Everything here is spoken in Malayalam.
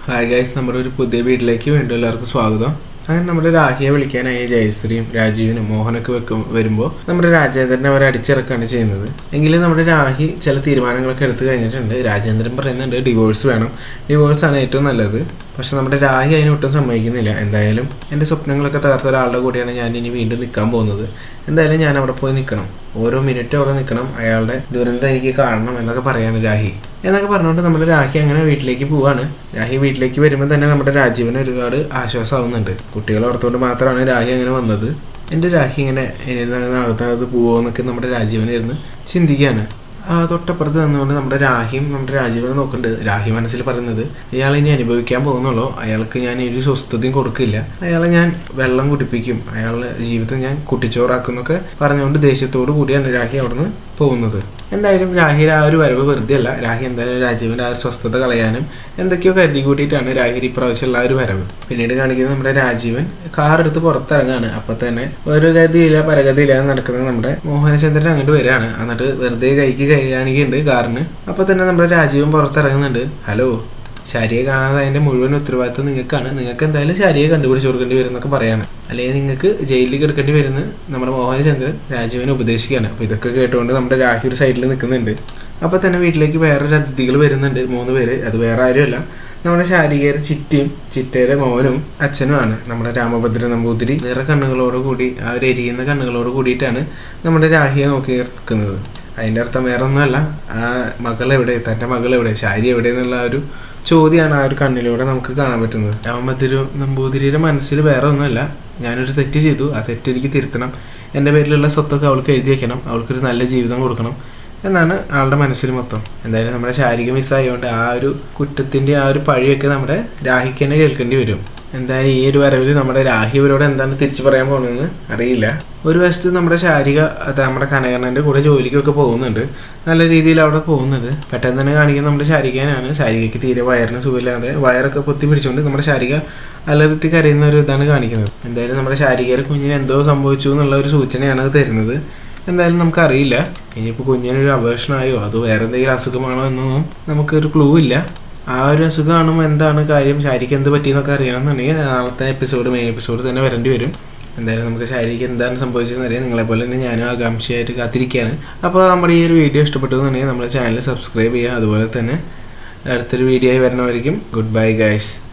ഹായ് ഗൈസ് നമ്മുടെ ഒരു പുതിയ വീട്ടിലേക്ക് വീണ്ടും എല്ലാവർക്കും സ്വാഗതം അങ്ങനെ നമ്മുടെ രാഹിയെ വിളിക്കാനായി ജയശ്രീയും രാജീവിനും മോഹനൊക്കെ വെക്കും വരുമ്പോൾ നമ്മുടെ രാജേന്ദ്രനെ അവരെ അടിച്ചിറക്കാണ് ചെയ്യുന്നത് എങ്കിലും നമ്മുടെ രാഹി ചില തീരുമാനങ്ങളൊക്കെ എടുത്തു കഴിഞ്ഞിട്ടുണ്ട് രാജേന്ദ്രൻ പറയുന്നുണ്ട് ഡിവോഴ്സ് വേണം ഡിവോഴ്സ് ആണ് ഏറ്റവും നല്ലത് പക്ഷെ നമ്മുടെ രാഹി അതിനൊട്ടും സമ്മതിക്കുന്നില്ല എന്തായാലും എൻ്റെ സ്വപ്നങ്ങളൊക്കെ തകർത്ത ഒരാളുടെ കൂടെയാണ് ഞാൻ ഇനി വീണ്ടും നിൽക്കാൻ പോകുന്നത് എന്തായാലും ഞാൻ അവിടെ പോയി നിൽക്കണം ഓരോ മിനിറ്റും അവിടെ നിൽക്കണം അയാളുടെ ദുരന്തം എനിക്ക് കാണണം എന്നൊക്കെ പറയാണ് രാഹി എന്നൊക്കെ പറഞ്ഞുകൊണ്ട് നമ്മുടെ രാഹി അങ്ങനെ വീട്ടിലേക്ക് പോവാണ് രാഹി വീട്ടിലേക്ക് വരുമ്പോൾ തന്നെ നമ്മുടെ രാജീവിന് ഒരുപാട് ആശ്വാസമാവുന്നുണ്ട് കുട്ടികളെ ഓർത്തുകൊണ്ട് മാത്രമാണ് രാഹി അങ്ങനെ വന്നത് എൻ്റെ രാഹി ഇങ്ങനെ അകത്തകത്ത് പോവോ എന്നൊക്കെ നമ്മുടെ രാജീവന് ഇരുന്ന് ചിന്തിക്കുകയാണ് ആ തൊട്ടപ്പുറത്ത് നിന്നുകൊണ്ട് നമ്മുടെ രാഹിയും നമ്മുടെ രാജീവനെ നോക്കുന്നുണ്ട് രാഹി മനസ്സിൽ പറയുന്നത് ഇയാൾ ഇനി അനുഭവിക്കാൻ പോകുന്നുള്ളൂ അയാൾക്ക് ഞാൻ ഒരു സ്വസ്ഥതയും കൊടുക്കില്ല അയാളെ ഞാൻ വെള്ളം കുടിപ്പിക്കും അയാളുടെ ജീവിതം ഞാൻ കുട്ടിച്ചോറാക്കും എന്നൊക്കെ പറഞ്ഞുകൊണ്ട് ദേഷ്യത്തോടു കൂടിയാണ് രാഹി അവിടുന്ന് പോകുന്നത് എന്തായാലും രാഹിയുടെ ആ ഒരു വരവ് വെറുതെ അല്ല രാഹി എന്തായാലും രാജീവിൻ്റെ ആ ഒരു സ്വസ്ഥത കളയാനും എന്തൊക്കെയോ കരുതി കൂട്ടിയിട്ടാണ് രാഹി ഇപ്രാവശ്യമുള്ള ആ ഒരു വരവ് പിന്നീട് കാണിക്കുന്നത് നമ്മുടെ രാജീവൻ കാർ എടുത്ത് പുറത്തിറങ്ങാണ് അപ്പൊ തന്നെ ഒരു ഗതിയില്ല പരഗതിയിലാണ് നടക്കുന്നത് നമ്മുടെ മോഹനചന്ദ്രൻ അങ്ങോട്ട് വരികയാണ് എന്നിട്ട് വെറുതെ കൈക്ക് കൈ കാണിക്കുന്നുണ്ട് കാറിന് അപ്പൊ തന്നെ നമ്മുടെ രാജീവൻ പുറത്തിറങ്ങുന്നുണ്ട് ഹലോ ശാരിയെ കാണാതെ അതിന്റെ മുഴുവൻ ഉത്തരവാദിത്വം നിങ്ങൾക്കാണ് നിങ്ങൾക്ക് എന്തായാലും ശാരിയെ കണ്ടുപിടിച്ച് കൊടുക്കേണ്ടി വരും എന്നൊക്കെ പറയാണ് അല്ലെങ്കിൽ നിങ്ങൾക്ക് ജയിലിൽ കിടക്കേണ്ടി വരുന്ന നമ്മുടെ മോഹനചന്ദ്രൻ രാജീവനെ ഉപദേശിക്കുകയാണ് അപ്പോൾ ഇതൊക്കെ കേട്ടുകൊണ്ട് നമ്മുടെ രാഹി ഒരു സൈഡിൽ നിൽക്കുന്നുണ്ട് അപ്പോൾ തന്നെ വീട്ടിലേക്ക് വേറൊരു അതിഥികൾ വരുന്നുണ്ട് മൂന്ന് പേര് അത് വേറെ ആരുമല്ല നമ്മുടെ ശാരികയുടെ ചിറ്റയും ചിറ്റയുടെ മോനും അച്ഛനുമാണ് നമ്മുടെ രാമഭദ്ര നമ്പൂതിരി നിറ കണ്ണുകളോട് കൂടി ആ ഒരു എരിയുന്ന കണ്ണുകളോട് കൂടിയിട്ടാണ് നമ്മുടെ രാഹിയെ നോക്കി നിൽക്കുന്നത് അതിൻ്റെ അർത്ഥം വേറെ ഒന്നുമല്ല ആ മകൾ എവിടെ തൻ്റെ മകൾ എവിടെ ശാരി എവിടെ എന്നുള്ള ആ ഒരു ചോദ്യമാണ് ആ ഒരു കണ്ണിലൂടെ നമുക്ക് കാണാൻ പറ്റുന്നത് രാമഭദ്ര നമ്പൂതിരിയുടെ മനസ്സിൽ വേറെ ഒന്നുമല്ല ഞാനൊരു തെറ്റ് ചെയ്തു ആ തെറ്റ് എനിക്ക് തിരുത്തണം എൻ്റെ പേരിലുള്ള സ്വത്തൊക്കെ അവൾക്ക് എഴുതി വെക്കണം അവൾക്കൊരു നല്ല ജീവിതം കൊടുക്കണം എന്നാണ് ആളുടെ മനസ്സിൽ മൊത്തം എന്തായാലും നമ്മുടെ ശാരീരിക മിസ്സായതുകൊണ്ട് ആ ഒരു കുറ്റത്തിൻ്റെ ആ ഒരു പഴിയൊക്കെ നമ്മുടെ രാഹിക്ക് തന്നെ കേൾക്കേണ്ടി വരും എന്തായാലും ഈ ഒരു വരവിൽ നമ്മുടെ രാഹി ഇവരോട് എന്താണ് തിരിച്ചു പറയാൻ പോകുന്നതെന്ന് അറിയില്ല ഒരു വശത്ത് നമ്മുടെ ശാരിക അത് നമ്മുടെ കനകണ്ണൻ്റെ കൂടെ ജോലിക്കൊക്കെ പോകുന്നുണ്ട് നല്ല രീതിയിൽ അവിടെ പോകുന്നുണ്ട് പെട്ടെന്ന് തന്നെ കാണിക്കുന്നത് നമ്മുടെ ശാരികനാണ് ശാരികയ്ക്ക് തീരെ വയറിന് സുഖമില്ലാതെ വയറൊക്കെ പൊത്തി പിടിച്ചുകൊണ്ട് നമ്മുടെ ശാരിക അലർട്ടി കരയുന്ന ഒരു ഇതാണ് കാണിക്കുന്നത് എന്തായാലും നമ്മുടെ ശാരികയുടെ കുഞ്ഞിന് എന്തോ സംഭവിച്ചു എന്നുള്ള ഒരു സൂചനയാണ് അത് തരുന്നത് എന്തായാലും നമുക്കറിയില്ല ഇനിയിപ്പോൾ കുഞ്ഞിനൊരു അപേക്ഷണമായോ അതോ വേറെ എന്തെങ്കിലും അസുഖമാണോ എന്നൊന്നും നമുക്കൊരു ക്ലൂ ഇല്ല ആ ഒരു അസുഖമാണോ എന്താണ് കാര്യം ശാരിക്ക് എന്ത് പറ്റിയെന്നൊക്കെ അറിയണമെന്നുണ്ടെങ്കിൽ നാളത്തെ എപ്പിസോഡ് മെയിൻ എപ്പിസോഡ് തന്നെ വരേണ്ടി വരും എന്തായാലും നമുക്ക് ശാരിക്ക് എന്താണ് സംഭവിച്ചതെന്ന് അറിയാം നിങ്ങളെപ്പോലെ തന്നെ ഞാനും ആകാംക്ഷയായിട്ട് കാത്തിരിക്കുകയാണ് അപ്പോൾ നമ്മുടെ ഈ ഒരു വീഡിയോ ഇഷ്ടപ്പെട്ടതെന്നുണ്ടെങ്കിൽ നമ്മുടെ ചാനൽ സബ്സ്ക്രൈബ് ചെയ്യുക അതുപോലെ തന്നെ അടുത്തൊരു വീഡിയോ ആയി വരണമായിരിക്കും ഗുഡ് ബൈ ഗൈസ്